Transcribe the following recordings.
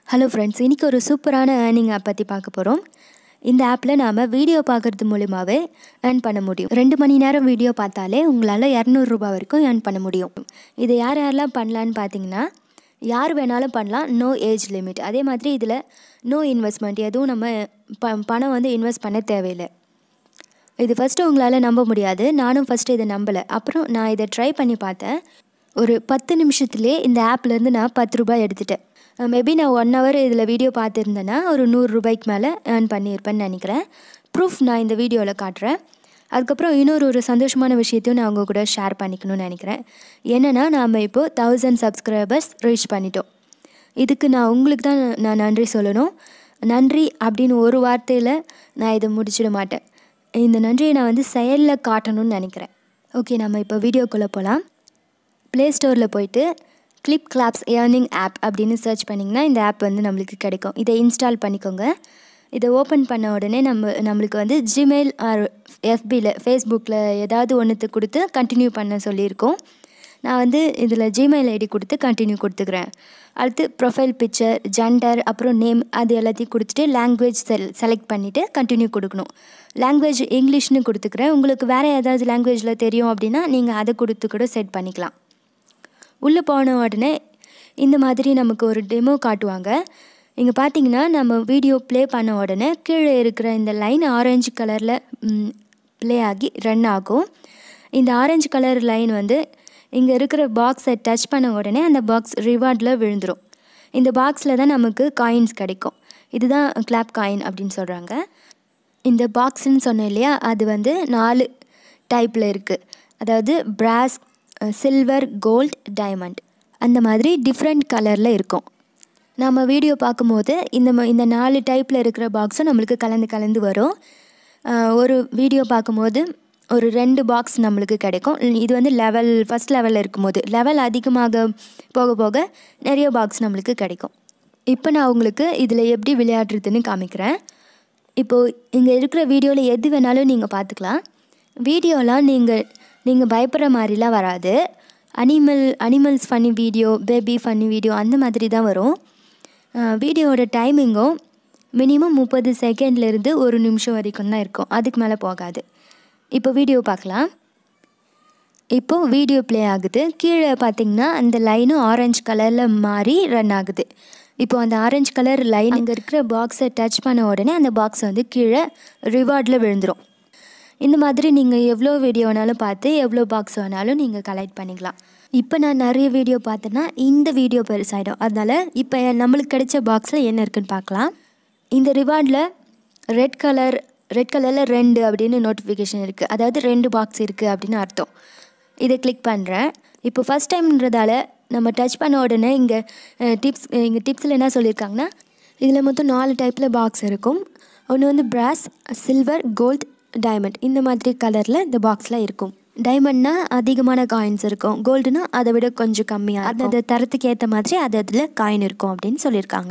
hello friends இன்றைக்கி ஒரு சூப்பரான ஏர்னிங் ஆப் பற்றி பார்க்க போகிறோம் இந்த ஆப்பில் நாம் வீடியோ பார்க்குறது மூலிமாவே ஏர்ன் பண்ண முடியும் ரெண்டு மணி நேரம் வீடியோ பார்த்தாலே உங்களால் இரநூறுபா வரைக்கும் ஏர்ன் பண்ண முடியும் இதை யார் யாரெல்லாம் பண்ணலான்னு பார்த்தீங்கன்னா யார் வேணாலும் பண்ணலாம் நோ ஏஜ் லிமிட் அதே மாதிரி இதில் நோ இன்வெஸ்ட்மெண்ட் எதுவும் நம்ம ப பணம் வந்து இன்வெஸ்ட் பண்ண தேவையில்லை இது ஃபஸ்ட்டு உங்களால் நம்ப முடியாது நானும் ஃபஸ்ட்டு இதை நம்பலை அப்புறம் நான் இதை ட்ரை பண்ணி பார்த்தேன் ஒரு பத்து நிமிஷத்துலேயே இந்த ஆப்லேருந்து நான் பத்து ரூபாய் எடுத்துட்டேன் மேபி நான் ஒன் ஹவர் இதில் வீடியோ பார்த்துருந்தேன்னா ஒரு நூறு ரூபாய்க்கு மேலே ஏர்ன் பண்ணியிருப்பேன்னு நினைக்கிறேன் ப்ரூஃப் நான் இந்த வீடியோவில் காட்டுறேன் அதுக்கப்புறம் இன்னொரு ஒரு சந்தோஷமான விஷயத்தையும் நான் உங்கள் கூட ஷேர் பண்ணிக்கணும்னு நினைக்கிறேன் என்னென்னா நாம் இப்போது தௌசண்ட் சப்ஸ்கிரைபர்ஸ் ரீச் பண்ணிட்டோம் இதுக்கு நான் உங்களுக்கு தான் நான் நன்றி சொல்லணும் நன்றி அப்படின்னு ஒரு வார்த்தையில் நான் இதை முடிச்சிட மாட்டேன் இந்த நன்றியை நான் வந்து செயலில் காட்டணும்னு நினைக்கிறேன் ஓகே நம்ம இப்போ வீடியோக்குள்ளே போகலாம் ப்ளே ஸ்டோரில் போயிட்டு கிளிப் கிளாப்ஸ் ஏர்னிங் ஆப் அப்படின்னு சர்ச் பண்ணிங்கன்னா இந்த ஆப் வந்து நம்மளுக்கு கிடைக்கும் இதை இன்ஸ்டால் பண்ணிக்கோங்க இதை ஓப்பன் பண்ண உடனே நம்ம நம்மளுக்கு வந்து ஜிமெயில் ஆர் எஃபியில் ஃபேஸ்புக்கில் ஏதாவது ஒன்றுத்து கொடுத்து கண்டினியூ பண்ண சொல்லியிருக்கோம் நான் வந்து இதில் ஜிமெயில் ஐடி கொடுத்து கண்டினியூ கொடுத்துக்கிறேன் அடுத்து ப்ரொஃபைல் பிக்சர் ஜெண்டர் அப்புறம் நேம் அது எல்லாத்தையும் கொடுத்துட்டு லாங்குவேஜ் செல் செலக்ட் பண்ணிவிட்டு கண்டினியூ கொடுக்கணும் லாங்குவேஜ் இங்கிலீஷ்னு கொடுத்துக்கிறேன் உங்களுக்கு வேறு ஏதாவது லாங்குவேஜில் தெரியும் அப்படின்னா நீங்கள் அதை கொடுத்து கூட செட் பண்ணிக்கலாம் உள்ளே போன உடனே இந்த மாதிரி நமக்கு ஒரு டெமோ காட்டுவாங்க இங்கே பார்த்தீங்கன்னா நம்ம வீடியோ ப்ளே பண்ண உடனே கீழே இருக்கிற இந்த லைன் ஆரஞ்சு கலரில் ப்ளே ஆகி ரன் ஆகும் இந்த ஆரஞ்சு கலர் லைன் வந்து இங்கே இருக்கிற பாக்ஸை டச் பண்ண உடனே அந்த பாக்ஸ் ரிவார்டில் விழுந்துடும் இந்த பாக்ஸில் தான் நமக்கு காயின்ஸ் கிடைக்கும் இதுதான் கிளாப் காயின் அப்படின்னு சொல்கிறாங்க இந்த பாக்ஸ்ன்னு சொன்னேன் இல்லையா அது வந்து நாலு டைப்பில் இருக்குது அதாவது பிராஸ் சில்வர் கோல்ட் டைமண்ட் அந்த மாதிரி டிஃப்ரெண்ட் கலரில் இருக்கும் நம்ம வீடியோ பார்க்கும்போது இந்த இந்த நாலு டைப்பில் இருக்கிற பாக்ஸும் நம்மளுக்கு கலந்து கலந்து வரும் ஒரு வீடியோ பார்க்கும்போது ஒரு ரெண்டு பாக்ஸ் நம்மளுக்கு கிடைக்கும் இது வந்து லெவல் ஃபஸ்ட் லெவலில் இருக்கும்போது லெவல் அதிகமாக போக போக நிறைய பாக்ஸ் நம்மளுக்கு கிடைக்கும் இப்போ நான் உங்களுக்கு இதில் எப்படி விளையாடுறதுன்னு காமிக்கிறேன் இப்போது இங்கே இருக்கிற வீடியோவில் எது வேணாலும் நீங்கள் பார்த்துக்கலாம் வீடியோலாம் நீங்கள் நீங்கள் பயப்படுற மாதிரிலாம் வராது animal animals funny video baby funny video அந்த மாதிரி தான் வரும் வீடியோவோட டைமிங்கும் மினிமம் முப்பது செகண்ட்லேருந்து ஒரு நிமிஷம் வரைக்கும் தான் இருக்கும் அதுக்கு மேலே போகாது இப்போ வீடியோ பார்க்கலாம் இப்போது வீடியோ ப்ளே ஆகுது கீழே பார்த்திங்கன்னா அந்த லைனும் ஆரஞ்சு கலரில் மாறி ரன் ஆகுது இப்போது அந்த ஆரஞ்சு கலர் லைன் இங்கே இருக்கிற பாக்ஸை டச் பண்ண உடனே அந்த பாக்ஸ் வந்து கீழே ரிவார்டில் விழுந்துடும் இந்த மாதிரி நீங்கள் எவ்வளோ வீடியோ வேணாலும் பார்த்து எவ்வளோ பாக்ஸ் வேணாலும் நீங்கள் கலெக்ட் பண்ணிக்கலாம் இப்போ நான் நிறைய வீடியோ பார்த்தேன்னா இந்த வீடியோ பெருசாகிடும் அதனால் இப்போ நம்மளுக்கு கிடைச்ச பாக்ஸில் என்ன இருக்குன்னு பார்க்கலாம் இந்த ரிவார்டில் ரெட் கலர் ரெட் கலரில் ரெண்டு அப்படின்னு நோட்டிஃபிகேஷன் இருக்குது அதாவது ரெண்டு பாக்ஸ் இருக்குது அப்படின்னு அர்த்தம் இதை கிளிக் பண்ணுறேன் இப்போ ஃபஸ்ட் டைம்ன்றதால நம்ம டச் பண்ண உடனே இங்கே டிப்ஸ் இங்கே டிப்ஸில் என்ன சொல்லியிருக்காங்கன்னா இதில் மொத்தம் நாலு டைப்பில் பாக்ஸ் இருக்கும் ஒன்று வந்து பிராஸ் சில்வர் கோல்ட் டைமண்ட் இந்த மாதிரி கலரில் இந்த பாக்ஸில் இருக்கும் டைமண்ட்னா அதிகமான காயின்ஸ் இருக்கும் கோல்டுனா அதை விட கொஞ்சம் கம்மியாக அது அந்த தரத்துக்கு ஏற்ற மாதிரி அது அதில் காயின் இருக்கும் அப்படின்னு சொல்லியிருக்காங்க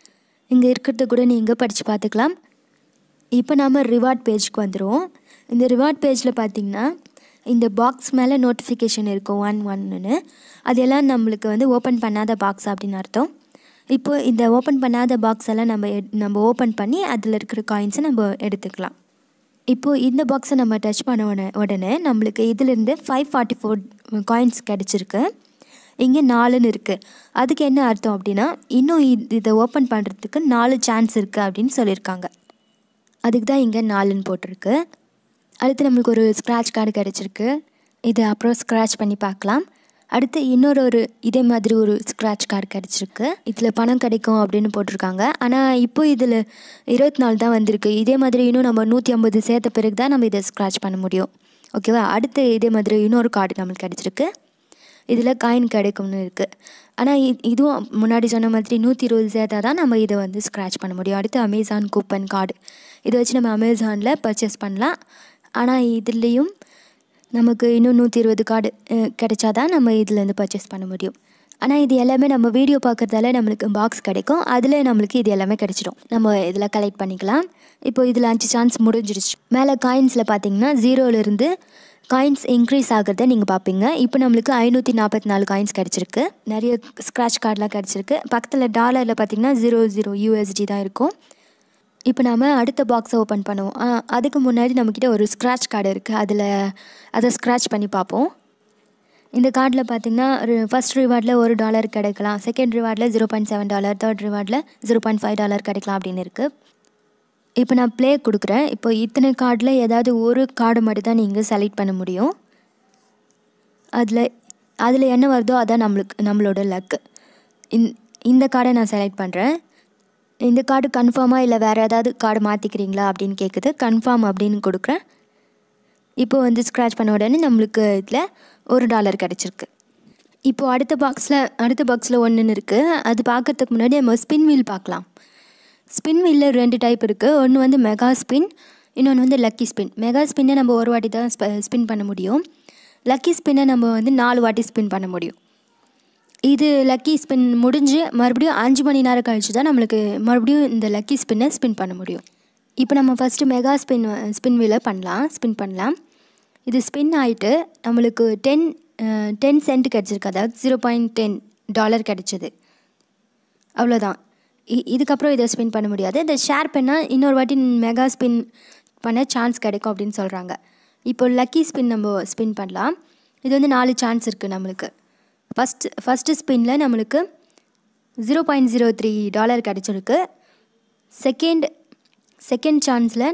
இங்கே இருக்கிறத கூட நீங்கள் படித்து பார்த்துக்கலாம் இப்போ நாம் ரிவார்ட் பேஜ்க்கு வந்துடுவோம் இந்த ரிவார்ட் பேஜில் பார்த்திங்கன்னா இந்த பாக்ஸ் மேலே நோட்டிஃபிகேஷன் இருக்கும் ஒன் ஒன்னு அதெல்லாம் நம்மளுக்கு வந்து ஓப்பன் பண்ணாத பாக்ஸ் அப்படின்னு அர்த்தம் இப்போது இந்த ஓப்பன் பண்ணாத பாக்ஸ் எல்லாம் நம்ம நம்ம ஓப்பன் பண்ணி அதில் இருக்கிற காயின்ஸை நம்ம எடுத்துக்கலாம் இப்போது இந்த பாக்ஸை நம்ம டச் பண்ண உடனே உடனே நம்மளுக்கு இதிலேருந்து ஃபைவ் ஃபார்ட்டி ஃபோர் காயின்ஸ் கிடச்சிருக்கு இங்கே நாலுன்னு இருக்குது அதுக்கு என்ன அர்த்தம் அப்படின்னா இன்னும் இதை ஓப்பன் பண்ணுறதுக்கு நாலு சான்ஸ் இருக்குது அப்படின்னு சொல்லியிருக்காங்க அதுக்கு தான் இங்கே நாலுன்னு போட்டிருக்கு அடுத்து நம்மளுக்கு ஒரு ஸ்க்ராட்ச் கார்டு கிடச்சிருக்கு இதை அப்புறம் ஸ்க்ராட்ச் பண்ணி பார்க்கலாம் அடுத்து இன்னொரு ஒரு இதே மாதிரி ஒரு ஸ்க்ராட்ச் கார்டு கிடச்சிருக்கு இதில் பணம் கிடைக்கும் அப்படின்னு போட்டிருக்காங்க ஆனால் இப்போ இதில் இருபத்தி நாலு தான் வந்திருக்கு இதே மாதிரி இன்னும் நம்ம நூற்றி ஐம்பது சேர்த்த பிறகு தான் நம்ம இதை ஸ்க்ராட்ச் பண்ண முடியும் ஓகேவா அடுத்து இதே மாதிரி இன்னொரு கார்டு நம்மளுக்கு கிடச்சிருக்கு இதில் காயின் கிடைக்கும்னு இருக்குது ஆனால் இதுவும் முன்னாடி சொன்ன மாதிரி நூற்றி இருபது சேர்த்தா தான் நம்ம இதை வந்து ஸ்க்ராட்ச் பண்ண முடியும் அடுத்து அமேசான் கூப்பன் கார்டு இதை வச்சு நம்ம அமேசானில் பர்ச்சேஸ் பண்ணலாம் ஆனால் இதுலேயும் நமக்கு இன்னும் நூற்றி இருபது கார்டு கிடைச்சா தான் நம்ம இதுலேருந்து பர்ச்சேஸ் பண்ண முடியும் ஆனால் இது எல்லாமே நம்ம வீடியோ பார்க்குறதால நம்மளுக்கு பாக்ஸ் கிடைக்கும் அதில் நம்மளுக்கு இது எல்லாமே கிடைச்சிடும் நம்ம இதில் கலெக்ட் பண்ணிக்கலாம் இப்போ இதில் அஞ்சு சான்ஸ் முடிஞ்சிருச்சு மேலே காயின்ஸில் பார்த்தீங்கன்னா ஜீரோலேருந்து காயின்ஸ் இன்க்ரீஸ் ஆகிறத நீங்கள் பார்ப்பீங்க இப்போ நம்மளுக்கு ஐநூற்றி நாற்பத்தி நாலு காயின்ஸ் கிடச்சிருக்கு நிறைய ஸ்க்ராட்ச் கார்டெலாம் கிடச்சிருக்கு பக்கத்தில் டாலரில் பார்த்தீங்கன்னா ஜீரோ ஜீரோ யூஎஸ்டி தான் இருக்கும் இப்போ நாம் அடுத்த பாக்ஸை ஓப்பன் பண்ணுவோம் ஆ, அதுக்கு முன்னாடி நம்மக்கிட்ட ஒரு ஸ்க்ராட்ச் கார்டு இருக்குது அதில் அதை ஸ்க்ராட்ச் பண்ணி பார்ப்போம் இந்த கார்டில் பார்த்தீங்கன்னா ஃபஸ்ட் ரிவார்டில் ஒரு டாலர் கிடைக்கலாம் செகண்ட் ரிவார்டில் zero point seven dollar third ரிவார்டில் ஜீரோ பாயிண்ட் ஃபைவ் டாலர் கிடைக்கலாம் அப்படின்னு இருக்குது இப்போ நான் ப்ளே கொடுக்குறேன் இப்போ இத்தனை கார்டில் ஏதாவது ஒரு கார்டு மட்டும் தான் நீங்கள் செலக்ட் பண்ண முடியும் அதில் அதில் என்ன வருதோ அதான் நம்மளுக்கு நம்மளோட லக்கு இந் இந்த கார்டை நான் செலக்ட் பண்ணுறேன் இந்த கார்டு கன்ஃபார்மாக இல்லை வேறு ஏதாவது கார்டு மாற்றிக்கிறீங்களா அப்படின்னு கேட்குது கன்ஃபார்ம் அப்படின்னு கொடுக்குறேன் இப்போ வந்து ஸ்க்ராட்ச் பண்ண உடனே நம்மளுக்கு இதில் ஒரு டாலர் கிடச்சிருக்கு இப்போது அடுத்த பாக்ஸில் அடுத்த பாக்ஸில் ஒன்றுன்னு இருக்குது அது பார்க்கறதுக்கு முன்னாடி நம்ம ஸ்பின் வீல் பார்க்கலாம் ஸ்பின் வீலில் ரெண்டு டைப் இருக்குது ஒன்று வந்து மெகா ஸ்பின் இன்னொன்று வந்து லக்கி ஸ்பின் மெகா ஸ்பின்னை நம்ம ஒரு வாட்டி தான் ஸ்பின் பண்ண முடியும் லக்கி ஸ்பின்னை நம்ம வந்து நாலு வாட்டி ஸ்பின் பண்ண முடியும் இது லக்கி ஸ்பின் முடிஞ்சு மறுபடியும் அஞ்சு மணி நேரம் கழிச்சு தான் நம்மளுக்கு மறுபடியும் இந்த லக்கி ஸ்பின்னை ஸ்பின் பண்ண முடியும் இப்போ நம்ம ஃபஸ்ட்டு மெகா ஸ்பின் ஸ்பின் வீலை பண்ணலாம் ஸ்பின் பண்ணலாம் இது ஸ்பின் ஆகிட்டு நம்மளுக்கு டென் டென் சென்ட் கிடச்சிருக்கு அதாவது ஜீரோ பாயிண்ட் டென் டாலர் கிடச்சிது அவ்வளோதான் இ இதுக்கப்புறம் இதை ஸ்பின் பண்ண முடியாது இதை ஷேர் பண்ணால் இன்னொரு வாட்டி மெகா ஸ்பின் பண்ண சான்ஸ் கிடைக்கும் அப்படின்னு சொல்கிறாங்க இப்போ லக்கி ஸ்பின் நம்ம ஸ்பின் பண்ணலாம் இது வந்து நாலு சான்ஸ் இருக்குது நம்மளுக்கு ஃபஸ்ட் ஃபஸ்ட்டு ஸ்பின்னில் நம்மளுக்கு zero point zero three dollar கிடச்சிருக்கு செகண்ட் செகண்ட் சான்ஸில்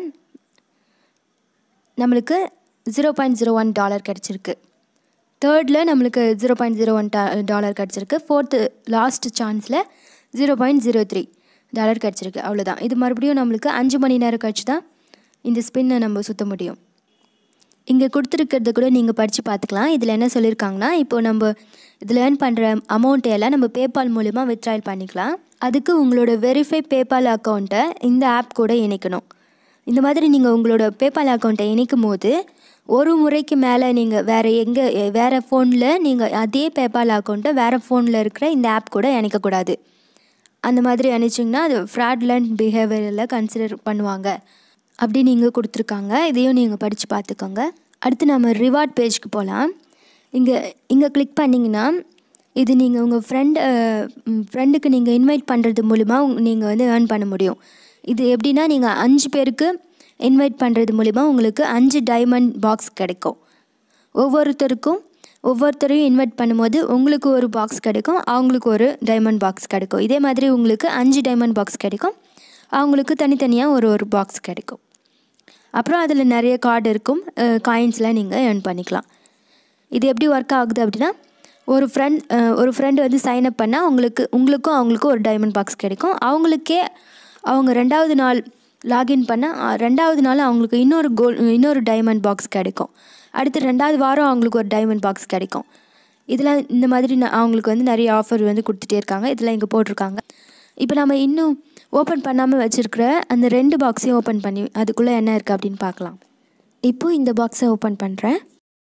நம்மளுக்கு zero point zero one dollar கிடச்சிருக்கு தேர்டில் நம்மளுக்கு zero point zero one dollar கிடச்சிருக்கு ஃபோர்த்து லாஸ்ட் சான்ஸில் zero point zero three dollar கிடச்சிருக்கு அவ்வளோதான் இது மறுபடியும் நம்மளுக்கு அஞ்சு மணி நேரம் கழிச்சு தான் இந்த ஸ்பின்னை நம்ம சுற்ற முடியும் இங்கே கொடுத்துருக்கிறத கூட நீங்கள் படித்து பார்த்துக்கலாம் இதில் என்ன சொல்லியிருக்காங்கன்னா இப்போ நம்ம இதில் ஏர்ன் பண்ணுற அமௌண்ட்டை எல்லாம் நம்ம பேபால் மூலிமா வித்ட்ராயல் பண்ணிக்கலாம் அதுக்கு உங்களோட வெரிஃபை பேபால் அக்கௌண்ட்டை இந்த ஆப் கூட இணைக்கணும் இந்த மாதிரி நீங்கள் உங்களோட பேபால் அக்கௌண்ட்டை இணைக்கும் போது ஒரு முறைக்கு மேலே நீங்கள் வேறு எங்கே வேறு ஃபோனில் நீங்கள் அதே பேபால் அக்கௌண்ட்டை வேறு ஃபோனில் இருக்கிற இந்த ஆப் கூட இணைக்கக்கூடாது அந்த மாதிரி அனுப்பிச்சிங்கன்னா அது ஃப்ராட்லண்ட் பிஹேவியரில் கன்சிடர் பண்ணுவாங்க அப்படி நீங்கள் கொடுத்துருக்காங்க இதையும் நீங்கள் படித்து பார்த்துக்கோங்க அடுத்து நம்ம ரிவார்ட் பேஜ்க்கு போகலாம் இங்கே இங்கே கிளிக் பண்ணிங்கன்னா இது நீங்கள் உங்கள் ஃப்ரெண்ட் ஃப்ரெண்டுக்கு நீங்கள் இன்வைட் பண்ணுறது மூலிமா நீங்கள் வந்து ஏர்ன் பண்ண முடியும் இது எப்படின்னா நீங்கள் அஞ்சு பேருக்கு இன்வைட் பண்ணுறது மூலிமா உங்களுக்கு அஞ்சு டைமண்ட் பாக்ஸ் கிடைக்கும் ஒவ்வொருத்தருக்கும் ஒவ்வொருத்தரையும் இன்வைட் பண்ணும்போது உங்களுக்கு ஒரு பாக்ஸ் கிடைக்கும் அவங்களுக்கு ஒரு டைமண்ட் பாக்ஸ் கிடைக்கும் இதே மாதிரி உங்களுக்கு அஞ்சு டைமண்ட் பாக்ஸ் கிடைக்கும் அவங்களுக்கு தனித்தனியாக ஒரு ஒரு பாக்ஸ் கிடைக்கும் அப்புறம் அதில் நிறைய கார்டு இருக்கும் காயின்ஸ்லாம் நீங்கள் ஏர்ன் பண்ணிக்கலாம் இது எப்படி ஒர்க் ஆகுது அப்படின்னா ஒரு ஃப்ரெண்ட் ஒரு ஃப்ரெண்டு வந்து சைன் அப் பண்ணால் உங்களுக்கு உங்களுக்கும் அவங்களுக்கும் ஒரு டைமண்ட் பாக்ஸ் கிடைக்கும் அவங்களுக்கே அவங்க ரெண்டாவது நாள் லாகின் பண்ணால் ரெண்டாவது நாள் அவங்களுக்கு இன்னொரு கோல் இன்னொரு டைமண்ட் பாக்ஸ் கிடைக்கும் அடுத்து ரெண்டாவது வாரம் அவங்களுக்கு ஒரு டைமண்ட் பாக்ஸ் கிடைக்கும் இதில் இந்த மாதிரி நான் அவங்களுக்கு வந்து நிறைய ஆஃபர் வந்து கொடுத்துட்டே இருக்காங்க இதில் இங்கே போட்டிருக்காங்க இப்போ நம்ம இன்னும் ஓப்பன் பண்ணாமல் வச்சுருக்கிற அந்த ரெண்டு பாக்ஸையும் ஓப்பன் பண்ணி அதுக்குள்ளே என்ன இருக்குது அப்படின்னு பார்க்கலாம் இப்போது இந்த பாக்ஸை ஓப்பன் பண்ணுறேன்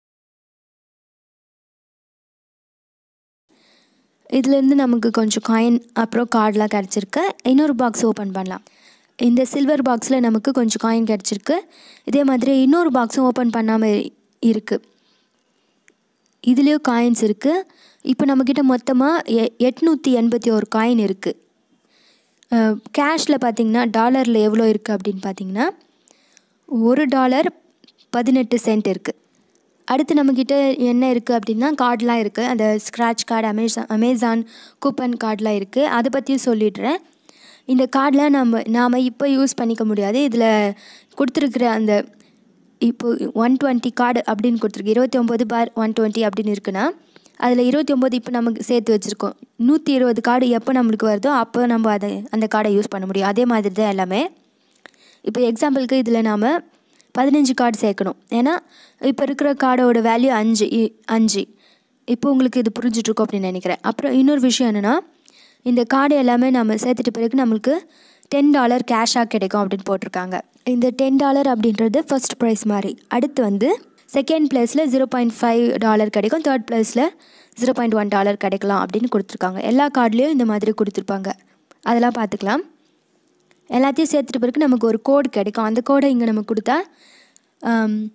இதுலேருந்து நமக்கு கொஞ்சம் காயின் அப்புறம் கார்டெலாம் கிடச்சிருக்கு இன்னொரு பாக்ஸ் ஓப்பன் பண்ணலாம் இந்த சில்வர் பாக்ஸில் நமக்கு கொஞ்சம் காயின் கிடச்சிருக்கு இதே மாதிரி இன்னொரு பாக்ஸும் ஓப்பன் பண்ணாமல் இருக்குது இதுலேயும் காயின்ஸ் இருக்குது இப்போ நம்மக்கிட்ட மொத்தமாக எ எட்நூற்றி எண்பத்தி ஒரு காயின் இருக்குது கேஷில் பார்த்திங்கன்னா டாலரில் எவ்வளோ இருக்குது அப்படின்னு பார்த்தீங்கன்னா ஒரு டாலர் பதினெட்டு சென்ட் இருக்குது அடுத்து நம்மக்கிட்ட என்ன இருக்குது அப்படின்னா கார்டெலாம் இருக்குது அந்த scratch card Amazon Amazon coupon கார்டெலாம் இருக்குது அதை பற்றியும் சொல்லிடுறேன் இந்த கார்டெலாம் நம்ம நாம் இப்போ யூஸ் பண்ணிக்க முடியாது இதில் கொடுத்துருக்குற அந்த இப்போ ஒன் டுவெண்ட்டி கார்டு அப்படின்னு கொடுத்துருக்கு இருபத்தி ஒம்பது பார் ஒன் டுவெண்ட்டி அப்படின்னு இருக்குன்னா அதில் இருபத்தி ஒம்பது இப்போ நமக்கு சேர்த்து வச்சுருக்கோம் நூற்றி இருபது கார்டு எப்போ நம்மளுக்கு வருதோ அப்போ நம்ம அதை அந்த கார்டை யூஸ் பண்ண முடியும் அதே மாதிரி தான் எல்லாமே இப்போ எக்ஸாம்பிளுக்கு இதில் நாம் பதினஞ்சு கார்டு சேர்க்கணும் ஏன்னா இப்போ இருக்கிற கார்டோட வேல்யூ அஞ்சு அஞ்சு இப்போ உங்களுக்கு இது புரிஞ்சிட்ருக்கோம் அப்படின்னு நினைக்கிறேன் அப்புறம் இன்னொரு விஷயம் என்னென்னா இந்த கார்டு எல்லாமே நம்ம சேர்த்துட்ட பிறகு நம்மளுக்கு டென் டாலர் கேஷாக கிடைக்கும் அப்படின்னு போட்டிருக்காங்க இந்த டென் டாலர் அப்படின்றது ஃபர்ஸ்ட் ப்ரைஸ் மாதிரி அடுத்து வந்து செகண்ட் ப்ளேஸில் ஜீரோ பாயிண்ட் ஃபைவ் டாலர் கிடைக்கும் தேர்ட் ப்ளேஸில் ஜீரோ பாயிண்ட் ஒன் டாலர் கிடைக்கலாம் அப்படின்னு கொடுத்துருக்காங்க எல்லா கார்ட்லேயும் இந்த மாதிரி கொடுத்துருப்பாங்க அதெல்லாம் பார்த்துக்கலாம் எல்லாத்தையும் சேர்த்துட்டு பிறகு நமக்கு ஒரு கோடு கிடைக்கும் அந்த கோடை இங்கே நம்ம கொடுத்தா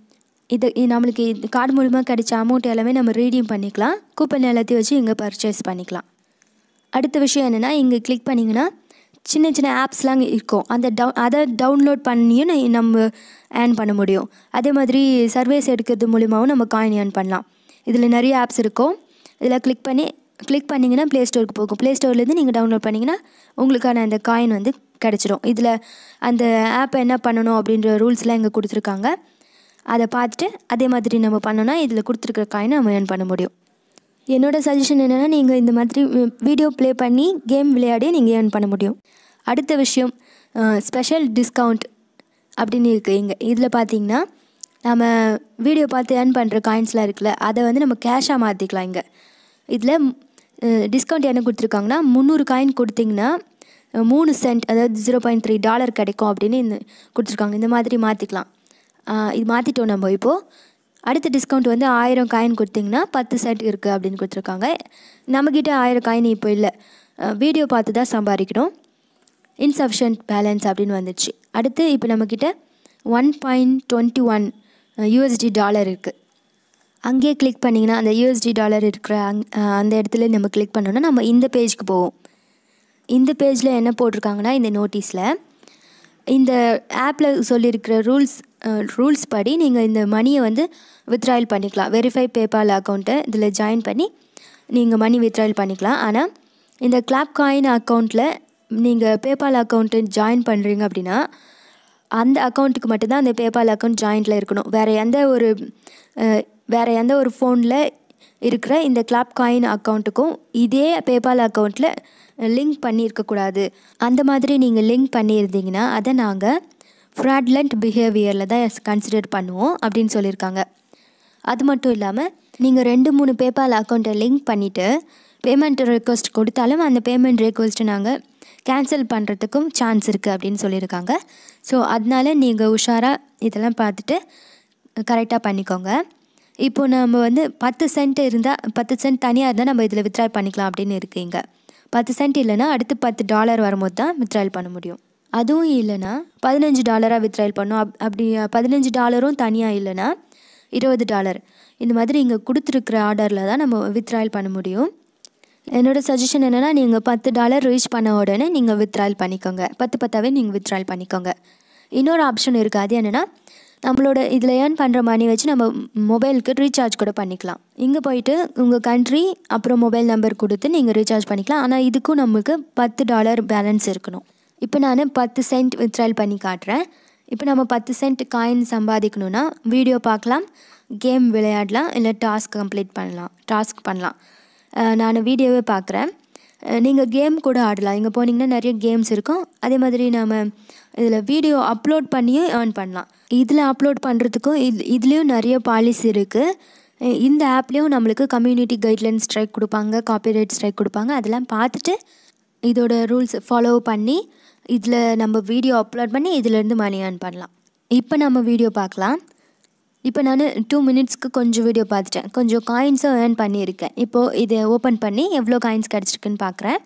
இது இ- நம்மளுக்கு இந்த கார்டு மூலிமா கிடைச்ச அமௌண்ட் எல்லாமே நம்ம ரீடீம் பண்ணிக்கலாம் கூப்பன் எல்லாத்தையும் வச்சு இங்கே பர்ச்சேஸ் பண்ணிக்கலாம் அடுத்த விஷயம் என்னென்னா இங்கே கிளிக் பண்ணிங்கன்னா சின்ன சின்ன ஆப்ஸ்லாம் இருக்கும் அந்த டவு அதை டவுன்லோட் பண்ணியும் ந- நம்ம ஏர்ன் பண்ண முடியும் அதே மாதிரி சர்வேஸ் எடுக்கிறது மூலிமாவும் நம்ம காயின் ஏர்ன் பண்ணலாம் இதில் நிறைய ஆப்ஸ் இருக்கும் இதில் கிளிக் பண்ணி கிளிக் பண்ணிங்கன்னா ப்ளே ஸ்டோருக்கு போகும் ப்ளே ஸ்டோர்லேருந்து நீங்கள் டவுன்லோட் பண்ணிங்கன்னா உங்களுக்கான அந்த காயின் வந்து கிடச்சிடும் இதில் அந்த ஆப்பை என்ன பண்ணணும் அப்படின்ற ரூல்ஸ்லாம் இங்கே கொடுத்துருக்காங்க அதை பார்த்துட்டு அதே மாதிரி நம்ம பண்ணோன்னா இதில் கொடுத்துருக்குற காயினை நம்ம ஏர்ன் பண்ண முடியும் என்னோட சஜஷன் என்னென்னா நீங்கள் இந்த மாதிரி வீடியோ ப்ளே பண்ணி கேம் விளையாடி நீங்கள் ஏர்ன் பண்ண முடியும் அடுத்த விஷயம் ஸ்பெஷல் டிஸ்கவுண்ட் அப்படின்னு இருக்குது இங்கே இதில் பார்த்தீங்கன்னா நம்ம வீடியோ பார்த்து ஏர்ன் பண்ணுற காயின்ஸ்லாம் இருக்குல்ல அதை வந்து நம்ம கேஷாக மாற்றிக்கலாம் இங்கே இதில் டிஸ்கவுண்ட் என்ன கொடுத்துருக்காங்கன்னா முந்நூறு காயின் கொடுத்தீங்கன்னா அஹ், மூணு சென்ட் அதாவது ஜீரோ பாயிண்ட் த்ரீ டாலர் கிடைக்கும் அப்படின்னு இந்த கொடுத்துருக்காங்க இந்த மாதிரி மாற்றிக்கலாம் இது மாற்றிட்டோம் நம்ம இப்போது அடுத்த டிஸ்கவுண்ட் வந்து ஆயிரம் காயின் கொடுத்தீங்கன்னா பத்து செட் இருக்குது அப்படின்னு கொடுத்துருக்காங்க நம்மக்கிட்ட ஆயிரம் காயின் இப்போ இல்லை வீடியோ பார்த்து தான் சம்பாதிக்கணும் இன்சஃபிஷியன்ட் பேலன்ஸ் அப்படின்னு வந்துச்சு அடுத்து இப்போ நம்மக்கிட்ட one point twenty one USD dollar இருக்குது அங்கேயே கிளிக் பண்ணிங்கன்னா அந்த யூஎஸ்டி டாலர் இருக்கிற அங் அஹ் அந்த இடத்துல நம்ம கிளிக் பண்ணோன்னா நம்ம இந்த பேஜ்க்கு போவோம் இந்த பேஜில் என்ன போட்டிருக்காங்கன்னா இந்த நோட்டீஸில் இந்த ஆப்பில் சொல்லியிருக்கிற ரூல்ஸ் ரூல்ஸ் படி நீங்கள் இந்த மணியை வந்து வித்ட்ராயல் பண்ணிக்கலாம் வெரிஃபை பேபால் அக்கௌண்ட்டை இதில் ஜாயின் பண்ணி நீங்கள் மணி வித்ட்ராயல் பண்ணிக்கலாம் ஆனால் இந்த கிளாப் காயின் அக்கௌண்ட்டில் நீங்கள் பேபால் அக்கௌண்ட்டு ஜாயின் பண்ணுறீங்க அப்படின்னா அந்த அக்கௌண்ட்டுக்கு மட்டும்தான் அந்த பேபால் அக்கௌண்ட் ஜாயிண்டில் இருக்கணும் வேறு எந்த ஒரு அஹ், வேறு எந்த ஒரு ஃபோனில் இருக்கிற இந்த கிளாப் காயின் அக்கௌண்ட்டுக்கும் இதே பேபால் அக்கௌண்ட்டில் லிங்க் பண்ணியிருக்கக்கூடாது அந்த மாதிரி நீங்கள் லிங்க் பண்ணியிருந்தீங்கன்னா அதை நாங்கள் ஃப்ராட்லண்ட் பிஹேவியரில் தான் கன்சிடர் பண்ணுவோம் அப்படின்னு சொல்லியிருக்காங்க அது மட்டும் இல்லாமல் நீங்கள் ரெண்டு மூணு பேபால் அக்கௌண்ட்டை லிங்க் பண்ணிவிட்டு பேமெண்ட் ரெக்வஸ்ட் கொடுத்தாலும் அந்த பேமெண்ட் ரெக்வஸ்ட்டை நாங்கள் கேன்சல் பண்ணுறதுக்கும் சான்ஸ் இருக்குது அப்படின்னு சொல்லியிருக்காங்க ஸோ அதனால நீங்கள் உஷாராக இதெல்லாம் பார்த்துட்டு கரெக்டாக பண்ணிக்கோங்க இப்போ நம்ம வந்து பத்து சென்ட் இருந்தால் பத்து சென்ட் தனியாக இருந்தால் நம்ம இதில் வித்ட்ரா பண்ணிக்கலாம் அப்படின்னு இருக்கீங்க பத்து சென்ட் இல்லைன்னா அடுத்து பத்து டாலர் வரும்போது தான் வித்ட்ராயல் பண்ண முடியும் அதுவும் இல்லைன்னா பதினஞ்சு டாலராக வித்ட்ராயல் பண்ணோம் அப் அப்படி பதினஞ்சு டாலரும் தனியாக இல்லைன்னா இருபது டாலர் இந்த மாதிரி இங்கே கொடுத்துருக்குற ஆர்டரில் தான் நம்ம வித்ட்ராயல் பண்ண முடியும் என்னோட சஜஷன் என்னென்னா நீங்கள் பத்து டாலர் ரீச் பண்ண உடனே நீங்கள் வித்ட்ராயல் பண்ணிக்கோங்க பத்து பத்தாவே நீங்கள் வித்ட்ராயல் பண்ணிக்கோங்க இன்னொரு ஆப்ஷன் இருக்குது அது என்னென்னா நம்மளோட இதில் ஏர்ன் பண்ணுற மணி வச்சு நம்ம மொபைலுக்கு ரீசார்ஜ் கூட பண்ணிக்கலாம் இங்கே போயிட்டு உங்கள் கண்ட்ரி அப்புறம் மொபைல் நம்பர் கொடுத்து நீங்கள் ரீசார்ஜ் பண்ணிக்கலாம் ஆனால் இதுக்கும் நமக்கு பத்து டாலர் பேலன்ஸ் இருக்கணும் இப்போ நான் பத்து சென்ட் வித்ட்ராயல் பண்ணி காட்டுறேன் இப்போ நம்ம பத்து சென்ட் காயின் சம்பாதிக்கணும்னா வீடியோ பார்க்கலாம் கேம் விளையாடலாம் இல்லை டாஸ்க் கம்ப்ளீட் பண்ணலாம் டாஸ்க் பண்ணலாம் நான் வீடியோவே பார்க்குறேன் நீங்கள் கேம் கூட ஆடலாம் இங்கே போனீங்கன்னா நிறைய கேம்ஸ் இருக்கும் அதே மாதிரி நாம் இதில் வீடியோ அப்லோட் பண்ணியும் ஏர்ன் பண்ணலாம் இதில் அப்லோட் பண்ணுறதுக்கும் இது இதுலேயும் நிறைய பாலிசி இருக்குது இந்த ஆப்லேயும் நம்மளுக்கு கம்யூனிட்டி கைட்லைன் ஸ்ட்ரைக் கொடுப்பாங்க காப்பிரைட் ஸ்ட்ரைக் கொடுப்பாங்க அதெல்லாம் பார்த்துட்டு இதோட ரூல்ஸ் ஃபாலோ பண்ணி இதில் நம்ம வீடியோ அப்லோட் பண்ணி இதிலேருந்து மணி ஏர்ன் பண்ணலாம் இப்போ நம்ம வீடியோ பார்க்கலாம் இப்போ நான் டூ மினிட்ஸ்க்கு கொஞ்சம் வீடியோ பார்த்துட்டேன் கொஞ்சம் காயின்ஸும் ஏர்ன் பண்ணியிருக்கேன் இப்போது இதை ஓப்பன் பண்ணி எவ்வளோ காயின்ஸ் கிடச்சிருக்குன்னு பார்க்குறேன்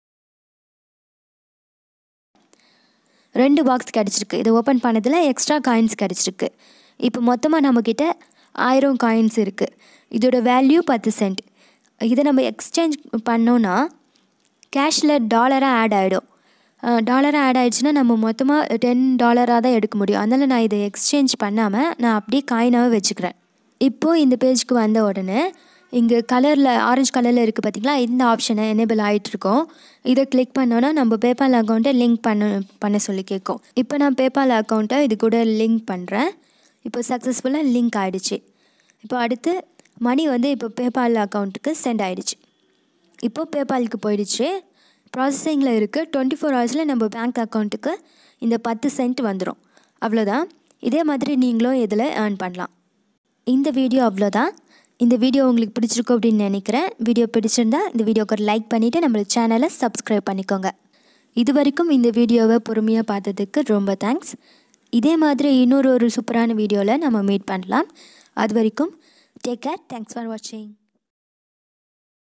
ரெண்டு பாக்ஸ் கிடச்சிருக்கு இதை ஓப்பன் பண்ணதில் எக்ஸ்ட்ரா காயின்ஸ் கிடச்சிருக்கு இப்போ மொத்தமாக நம்மக்கிட்ட ஆயிரம் காயின்ஸ் இருக்குது இதோட வேல்யூ பத்து சென்ட் இதை நம்ம எக்ஸ்சேஞ்ச் பண்ணோன்னா கேஷில் டாலராக ஆட் ஆகிடும் டாலராக ஆட் ஆகிடுச்சுன்னா நம்ம மொத்தமாக டென் டாலராக தான் எடுக்க முடியும் அதனால் நான் இதை எக்ஸ்சேஞ்ச் பண்ணாமல் நான் அப்படியே காயினாகவே வச்சுக்கிறேன் இப்போது இந்த பேஜுக்கு வந்த உடனே இங்கே கலரில் ஆரஞ்சு கலரில் இருக்குது பார்த்தீங்களா இந்த ஆப்ஷனை எனேபிள் ஆகிட்டுருக்கோம் இதை கிளிக் பண்ணோன்னா நம்ம பேபால் அக்கௌண்ட்டை லிங்க் பண்ண பண்ண சொல்லி கேட்கும் இப்போ நான் பேபால் அக்கௌண்ட்டை இது கூட லிங்க் பண்ணுறேன் இப்போ சக்ஸஸ்ஃபுல்லாக லிங்க் ஆகிடுச்சு இப்போ அடுத்து மணி வந்து இப்போ பேபால் அக்கௌண்ட்டுக்கு சென்ட் ஆகிடுச்சு இப்போ பேபாலுக்கு போயிடுச்சு ப்ராசஸிங்கில் இருக்குது டுவெண்ட்டி ஃபோர் ஹவர்ஸில் நம்ம பேங்க் அக்கௌண்ட்டுக்கு இந்த பத்து சென்ட் வந்துடும் அவ்வளோதான் இதே மாதிரி நீங்களும் இதில் ஏர்ன் பண்ணலாம் இந்த வீடியோ அவ்வளோதான் இந்த வீடியோ உங்களுக்கு பிடிச்சிருக்கும் அப்படின்னு நினைக்கிறேன் வீடியோ பிடிச்சிருந்தா இந்த வீடியோக்கு ஒரு லைக் பண்ணிவிட்டு நம்மளோட சேனலை சப்ஸ்கிரைப் பண்ணிக்கோங்க இது வரைக்கும் இந்த வீடியோவை பொறுமையாக பார்த்ததுக்கு ரொம்ப தேங்க்ஸ் இதே மாதிரி இன்னொரு ஒரு சூப்பரான வீடியோவில் நம்ம மீட் பண்ணலாம் அது வரைக்கும் டேக் கேர் தேங்க்ஸ் ஃபார் வாட்சிங்